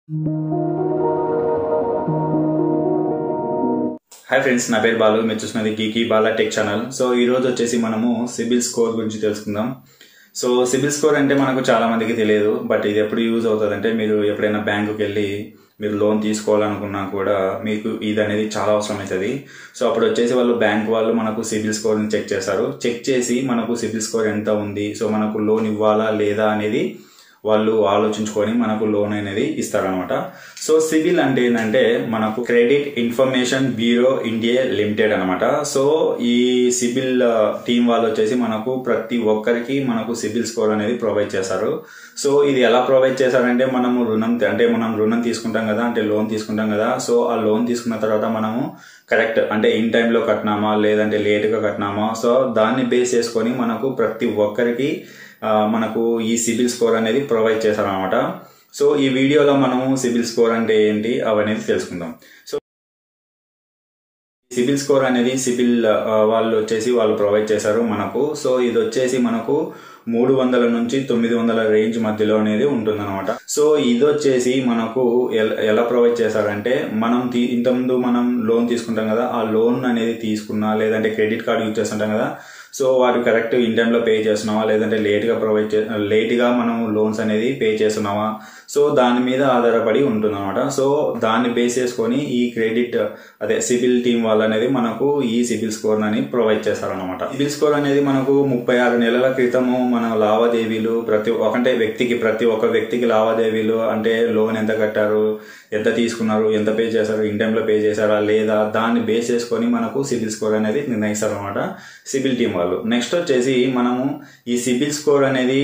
hi friends నా పేరు బాలు మీరు చూసినది geeky Bala tech channel so ఈ రోజు వచ్చేసి మనము సిబిల్ స్కోర్ గురించి తెలుసుకుందాం సో సిబిల్ స్కోర్ అంటే మనకు చాలా మందికి తెలియదు బట్ ఇది ఎప్పుడు యూజ్ అవుతుంది అంటే మీరు ఎప్పుడైనా బ్యాంకుకి వెళ్ళి మీరు లోన్ తీసుకోవాలనుకున్నా కూడా మీకు ఇది అనేది చాలా అవసరం అవుతుంది సో అప్పుడు వచ్చేసి వాళ్ళు బ్యాంక్ వాళ్ళు మనకు సిబిల్ స్కోర్ని చెక్ చేస్తారు చెక్ చేసి మనకు సిబిల్ స్కోర్ ఎంత ఉంది సో మనకు లోన్ ఇవ్వాలా లేదా అనేది వాళ్ళు ఆలోచించుకొని మనకు లోన్ అనేది ఇస్తారనమాట సో సిబిల్ అంటే ఏంటంటే మనకు credit information bureau India limited అనమాట సో ఈ సిబిల్ టీం వాళ్ళు వచ్చేసి మనకు ప్రతి ఒక్కరికి మనకు సిబిల్ స్కోర్ అనేది ప్రొవైడ్ చేస్తారు సో ఇది ఎలా ప్రొవైడ్ చేశారంటే మనము రుణం అంటే మనం రుణం తీసుకుంటాం కదా అంటే లోన్ తీసుకుంటాం కదా సో ఆ లోన్ తీసుకున్న తర్వాత మనము కరెక్ట్ అంటే ఇన్ టైంలో కట్టినామా లేదంటే లేట్గా కట్టినామా సో దాన్ని బేస్ చేసుకొని మనకు ప్రతి ఒక్కరికి మనకు ఈ సిబిల్ స్కోర్ అనేది ప్రొవైడ్ చేశారనమాట సో ఈ వీడియోలో మనము సిబిల్ స్కోర్ అంటే ఏంటి అవనేది తెలుసుకుందాం సో సిబిల్ స్కోర్ అనేది సిబిల్ వాళ్ళు వచ్చేసి వాళ్ళు ప్రొవైడ్ చేశారు మనకు సో ఇది వచ్చేసి మనకు మూడు వందల నుంచి తొమ్మిది వందల రేంజ్ మధ్యలో అనేది ఉంటుందన్నమాట సో ఇది వచ్చేసి మనకు ఎలా ప్రొవైడ్ చేశారంటే మనం ఇంతకుముందు మనం లోన్ తీసుకుంటాం కదా ఆ లోన్ అనేది తీసుకున్నా లేదంటే క్రెడిట్ కార్డు యూజ్ చేస్తుంటాం కదా సో వాటి కరెక్ట్ ఇన్ టైంలో పే చేస్తున్నావా లేదంటే లేట్గా ప్రొవైడ్ చే లేట్గా మనం లోన్స్ అనేది పే చేస్తున్నావా సో దాని మీద ఆధారపడి ఉంటుంది అనమాట సో దాన్ని బేస్ చేసుకొని ఈ క్రెడిట్ అదే సిబిల్ టీం వాళ్ళు అనేది మనకు ఈ సిబిల్ స్కోర్ అని ప్రొవైడ్ చేస్తారనమాట సిబిల్ స్కోర్ అనేది మనకు ముప్పై ఆరు నెలల క్రితము మన లావాదేవీలు ప్రతి ఒకంటే వ్యక్తికి ప్రతి ఒక్క వ్యక్తికి లావాదేవీలు అంటే లోన్ ఎంత కట్టారు ఎంత తీసుకున్నారు ఎంత పే చేశారు ఇన్ టైంలో పే చేశారా లేదా దాన్ని బేస్ చేసుకొని మనకు సిబిల్ స్కోర్ అనేది నిర్ణయిస్తారు అనమాట సిబిల్ టీం వాళ్ళు నెక్స్ట్ వచ్చేసి మనము ఈ సిబిల్ స్కోర్ అనేది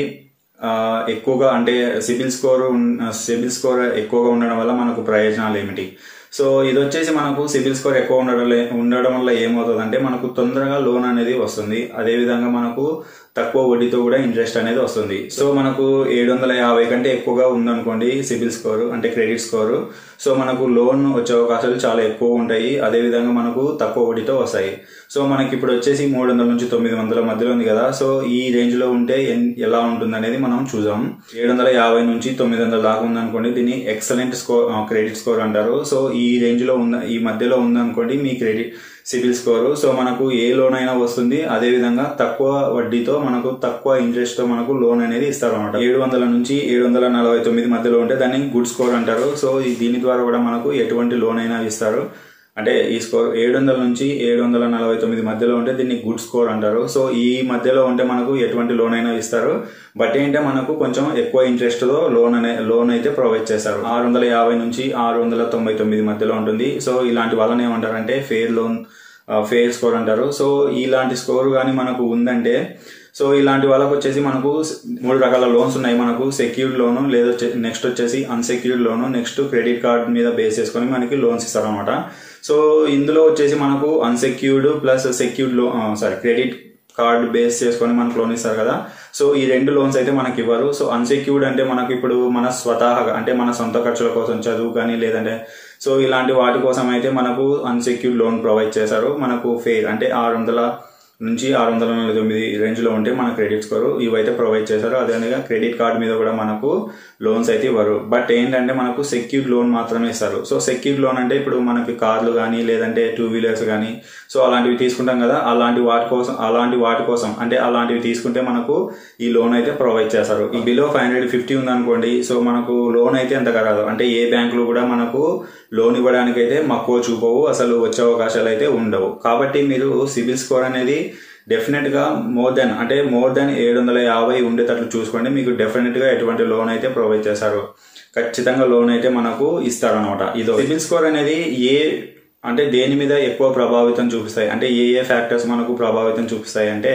ఎక్కువగా అంటే సిబిల్ స్కోర్ సిబిల్ స్కోర్ ఎక్కువగా ఉండడం వల్ల మనకు ప్రయోజనాలు ఏమిటి సో ఇది వచ్చేసి మనకు సిబిల్ స్కోర్ ఎక్కువ ఉండడం ఉండడం వల్ల ఏమవుతుంది అంటే మనకు తొందరగా లోన్ అనేది వస్తుంది అదేవిధంగా మనకు తక్కువ వడ్డీతో కూడా ఇంట్రెస్ట్ అనేది వస్తుంది సో మనకు ఏడు వందల యాభై కంటే ఎక్కువగా ఉందనుకోండి సిబిల్ స్కోర్ అంటే క్రెడిట్ స్కోర్ సో మనకు లోన్ వచ్చే అవకాశాలు చాలా ఎక్కువ ఉంటాయి అదేవిధంగా మనకు తక్కువ వడ్డీతో వస్తాయి సో మనకి ఇప్పుడు వచ్చేసి మూడు వందల నుంచి తొమ్మిది వందల మధ్యలో ఉంది కదా సో ఈ రేంజ్ లో ఉంటే ఎలా ఉంటుంది అనేది మనం చూద్దాం ఏడు వందల యాభై నుంచి తొమ్మిది వందల దాకా ఉందనుకోండి దీన్ని ఎక్సలెంట్ స్కోర్ క్రెడిట్ స్కోర్ అంటారు సో ఈ రేంజ్ లో ఉన్న ఈ మధ్యలో ఉందనుకోండి మీ క్రెడిట్ సిబిల్ స్కోర్ సో మనకు ఏ లోన్ అయినా వస్తుంది అదే విధంగా తక్కువ వడ్డీతో మనకు తక్కువ ఇంట్రెస్ట్ తో మనకు లోన్ అనేది ఇస్తారు అనమాట ఏడు వందల నుంచి ఏడు వందల నలభై తొమ్మిది మధ్యలో ఉంటే దాన్ని గుడ్ స్కోర్ అంటారు సో దీని ద్వారా కూడా మనకు ఎటువంటి లోన్ అయినా ఇస్తారు అంటే ఈ స్కోర్ ఏడు వందల నుంచి ఏడు వందల నలభై తొమ్మిది మధ్యలో ఉంటే దీన్ని గుడ్ స్కోర్ అంటారు సో ఈ మధ్యలో ఉంటే మనకు ఎటువంటి లోన్ అయినా ఇస్తారు బట్ ఏంటంటే మనకు కొంచెం ఎక్కువ ఇంట్రెస్ట్ తో లోన్ అనే లోన్ అయితే ప్రొవైడ్ చేస్తారు ఆరు వందల యాభై నుంచి ఆరు వందల తొంభై తొమ్మిది మధ్యలో ఉంటుంది సో ఇలాంటి వాళ్ళని ఏమంటారంటే ఫెయిర్ లోన్ ఫెయిర్ స్కోర్ అంటారు సో ఇలాంటి స్కోర్ కానీ మనకు ఉందంటే సో ఇలాంటి వాళ్ళకి వచ్చేసి మనకు మూడు రకాల లోన్స్ ఉన్నాయి మనకు సెక్యూర్డ్ లోను లేదా నెక్స్ట్ వచ్చేసి unsecured loan next credit card మీద బేస్ చేసుకొని మనకి లోన్స్ ఇస్తారనమాట సో ఇందులో వచ్చేసి మనకు అన్సెక్యూర్డ్ ప్లస్ సెక్యూర్డ్ లో సారీ క్రెడిట్ కార్డ్ బేస్ చేసుకొని మనకు లోన్ ఇస్తారు కదా సో ఈ రెండు లోన్స్ అయితే మనకి ఇవ్వరు సో అన్సెక్యూర్డ్ అంటే మనకి ఇప్పుడు మన స్వతహాగా అంటే మన సొంత ఖర్చుల కోసం చదువు కానీ లేదంటే సో ఇలాంటి వాటి కోసం అయితే మనకు అన్సెక్యూర్డ్ లోన్ ప్రొవైడ్ చేశారు మనకు ఫెయిర్ అంటే ఆరు వందల నుంచి ఆరు వందల నలభై తొమ్మిది రేంజ్లో ఉంటే మన క్రెడిట్ స్కోర్ ఇవైతే ప్రొవైడ్ చేశారు అదేవిధంగా క్రెడిట్ కార్డ్ మీద కూడా మనకు లోన్స్ అయితే ఇవ్వరు బట్ ఏంటంటే మనకు సెక్యూర్డ్ లోన్ మాత్రమే ఇస్తారు సో సెక్యూర్డ్ లోన్ అంటే ఇప్పుడు మనకి కార్లు కానీ లేదంటే టూ వీలర్స్ కానీ సో అలాంటివి తీసుకుంటాం కదా అలాంటి వాటి కోసం అలాంటి వాటి కోసం అంటే అలాంటివి తీసుకుంటే మనకు ఈ లోన్ అయితే ప్రొవైడ్ చేస్తారు ఈ బిలో ఫైవ్ హండ్రెడ్ ఫిఫ్టీ ఉందనుకోండి సో మనకు లోన్ అయితే ఎంతగా రాదు అంటే ఏ బ్యాంకులు కూడా మనకు లోన్ ఇవ్వడానికి అయితే మక్కువ చూపవు అసలు వచ్చే అవకాశాలు అయితే ఉండవు కాబట్టి మీరు సిబిల్ స్కోర్ అనేది డెఫినెట్ గా మోర్ దెన్ అంటే మోర్ దెన్ ఏడు వందల యాభై ఉండేటట్లు చూసుకోండి మీకు డెఫినెట్ గా ఎటువంటి లోన్ అయితే ప్రొవైడ్ చేస్తారు ఖచ్చితంగా లోన్ అయితే మనకు ఇస్తారనమాట ఇది సిబిల్ స్కోర్ అనేది ఏ అంటే దేని మీద ఎక్కువ ప్రభావితం చూపిస్తాయి అంటే ఏ ఏ ఫ్యాక్టర్స్ మనకు ప్రభావితం చూపిస్తాయి అంటే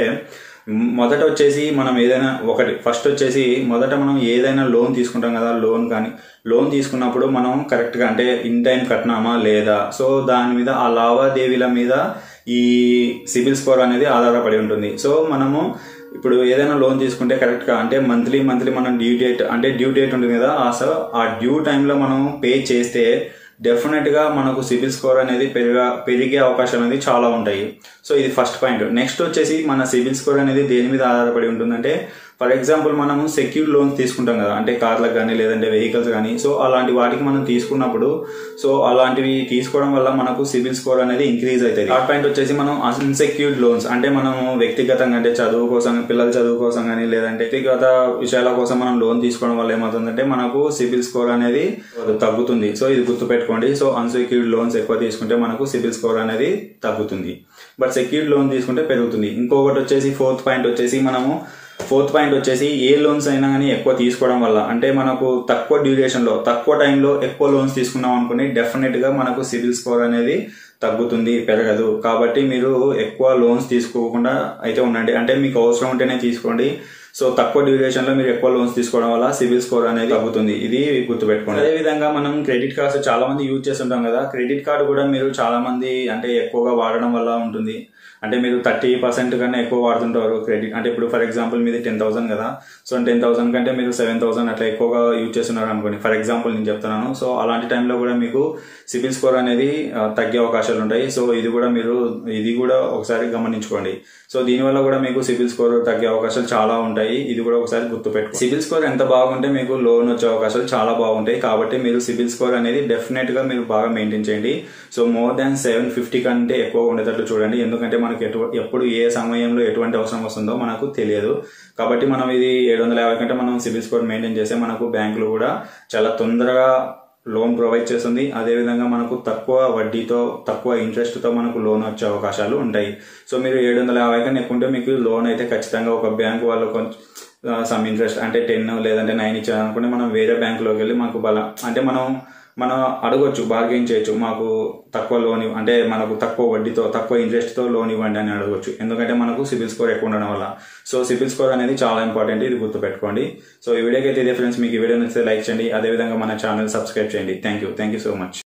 మొదట వచ్చేసి మనం ఏదైనా ఒకటి ఫస్ట్ వచ్చేసి మొదట మనం ఏదైనా లోన్ తీసుకుంటాం కదా లోన్ కానీ లోన్ తీసుకున్నప్పుడు మనం కరెక్ట్గా అంటే ఇన్ టైం కట్టినామా లేదా సో దాని మీద ఆ లావాదేవీల మీద ఈ సిబిల్ స్కోర్ అనేది ఆధారపడి ఉంటుంది సో మనము ఇప్పుడు ఏదైనా లోన్ తీసుకుంటే కరెక్ట్గా అంటే మంత్లీ మంత్లీ మనం డ్యూ డేట్ అంటే డ్యూ డేట్ ఉంటుంది కదా ఆ సో ఆ డ్యూ టైంలో మనం పే చేస్తే డెఫినెట్ గా మనకు సిబిల్ స్కోర్ అనేది పెరిగా పెరిగే అవకాశం అనేది చాలా ఉంటాయి సో ఇది ఫస్ట్ పాయింట్ నెక్స్ట్ వచ్చేసి మన సిబిల్ స్కోర్ అనేది దేని మీద ఆధారపడి ఉంటుందంటే ఫర్ ఎగ్జాంపుల్ మనము సెక్యూర్ లోన్స్ తీసుకుంటాం కదా అంటే కార్లకు కానీ లేదంటే వెహికల్స్ కానీ సో అలాంటి వాటికి మనం తీసుకున్నప్పుడు సో అలాంటివి తీసుకోవడం వల్ల మనకు సిబిల్ స్కోర్ అనేది ఇంక్రీజ్ అవుతుంది థర్డ్ పాయింట్ వచ్చేసి మనం అన్సెక్యూర్డ్ లోన్స్ అంటే మనం వ్యక్తిగతంగా అంటే చదువు కోసం పిల్లల చదువు కోసం కానీ లేదంటే వ్యక్తిగత విషయాల కోసం మనం లోన్ తీసుకోవడం వల్ల ఏమవుతుందంటే మనకు సిబిల్ స్కోర్ అనేది తగ్గుతుంది సో ఇది గుర్తుపెట్టుకోండి సో అన్సెక్యూర్డ్ లోన్స్ ఎక్కువ తీసుకుంటే మనకు సిబిల్ స్కోర్ అనేది తగ్గుతుంది బట్ సెక్యూర్డ్ లోన్ తీసుకుంటే పెరుగుతుంది ఇంకొకటి వచ్చేసి ఫోర్త్ పాయింట్ వచ్చేసి మనము ఫోర్త్ పాయింట్ వచ్చేసి ఏ లోన్స్ అయినా కానీ ఎక్కువ తీసుకోవడం వల్ల అంటే మనకు తక్కువ డ్యూరేషన్లో తక్కువ టైంలో ఎక్కువ లోన్స్ తీసుకున్నాం అనుకుని డెఫినెట్గా మనకు సిబిల్ స్కోర్ అనేది తగ్గుతుంది పెరగదు కాబట్టి మీరు ఎక్కువ లోన్స్ తీసుకోకుండా అయితే ఉండండి అంటే మీకు అవసరం ఉంటేనే తీసుకోండి సో తక్కువ డ్యూరేషన్ లో మీరు ఎక్కువ లోన్స్ తీసుకోవడం వల్ల సిబిల్ స్కోర్ అనేది తగ్గుతుంది ఇది గుర్తుపెట్టుకోండి అదే విధంగా మనం క్రెడిట్ కార్డ్స్ చాలా మంది యూజ్ చేస్తుంటాం కదా క్రెడిట్ కార్డు కూడా మీరు చాలా మంది అంటే ఎక్కువగా వాడడం వల్ల ఉంటుంది అంటే మీరు థర్టీ పర్సెంట్ కన్నా ఎక్కువ వాడుతుంటారు క్రెడిట్ అంటే ఇప్పుడు ఫర్ ఎగ్జాంపుల్ మీది టెన్ థౌసండ్ కదా సో టెన్ థౌసండ్ కంటే మీరు సెవెన్ థౌసండ్ అట్లా ఎక్కువగా యూజ్ చేస్తున్నారు అనుకోండి ఫర్ ఎగ్జాంపుల్ నేను చెప్తున్నాను సో అలాంటి టైంలో కూడా మీకు సిబిల్ స్కోర్ అనేది ఆ, తగ్గే అవకాశాలు ఉంటాయి సో ఇది కూడా మీరు ఇది కూడా ఒకసారి గమనించుకోండి సో దీనివల్ల కూడా మీకు సిబిల్ స్కోర్ తగ్గే అవకాశాలు చాలా ఉంటాయి ఇది కూడా ఒకసారి గుర్తుపెట్టు సిబిల్ స్కోర్ ఎంత బాగుంటే మీకు లోన్ వచ్చే అవకాశాలు చాలా బాగుంటాయి కాబట్టి మీరు సిబిల్ స్కోర్ అనేది డెఫినెట్ గా మీరు బాగా మెయింటైన్ చేయండి so more than seven fifty కంటే ఎక్కువ ఉండేటట్లు చూడండి ఎందుకంటే మనకి ఎటు ఎప్పుడు ఏ సమయంలో ఎటువంటి అవసరం వస్తుందో మనకు తెలియదు కాబట్టి మనం ఇది ఏడు వందల యాభై కంటే మనం సిబిల్ స్కోర్ మెయింటైన్ చేస్తే మనకు బ్యాంకులు కూడా చాలా తొందరగా లోన్ ప్రొవైడ్ చేస్తుంది అదేవిధంగా మనకు తక్కువ వడ్డీతో తక్కువ ఇంట్రెస్ట్తో మనకు లోన్ వచ్చే అవకాశాలు ఉంటాయి సో మీరు ఏడు వందల యాభై కన్నా ఎక్కువ ఉంటే మీకు లోన్ అయితే ఖచ్చితంగా ఒక బ్యాంక్ వాళ్ళు కొంచెం సమ్ ఇంట్రెస్ట్ అంటే టెన్ లేదంటే నైన్ ఇచ్చారు అనుకుంటే మనం వేరే బ్యాంకులోకి వెళ్ళి మాకు బల అంటే మనం మనం అడగొచ్చు బార్గెన్ చేయొచ్చు మాకు తక్కువ లోన్ ఇవ్వ- అంటే మనకు తక్కువ వడ్డీతో తక్కువ ఇంట్రెస్ట్తో లోన్ ఇవ్వండి అని అడగొచ్చు ఎందుకంటే మనకు సిబిల్ స్కోర్ ఎక్కువ ఉండడం వల్ల సో సిబిల్ స్కోర్ అనేది చాలా ఇంపార్టెంట్ ఇది గుర్తుపెట్టుకోండి సో ఈ వీడియోకి అయితే ఇదే ఫ్రెండ్స్ మీకు ఈ వీడియో నచ్చితే లైక్ చేయండి అదేవిధంగా మన ఛానల్ సబ్స్క్రైబ్ చేయండి thank you thank you so much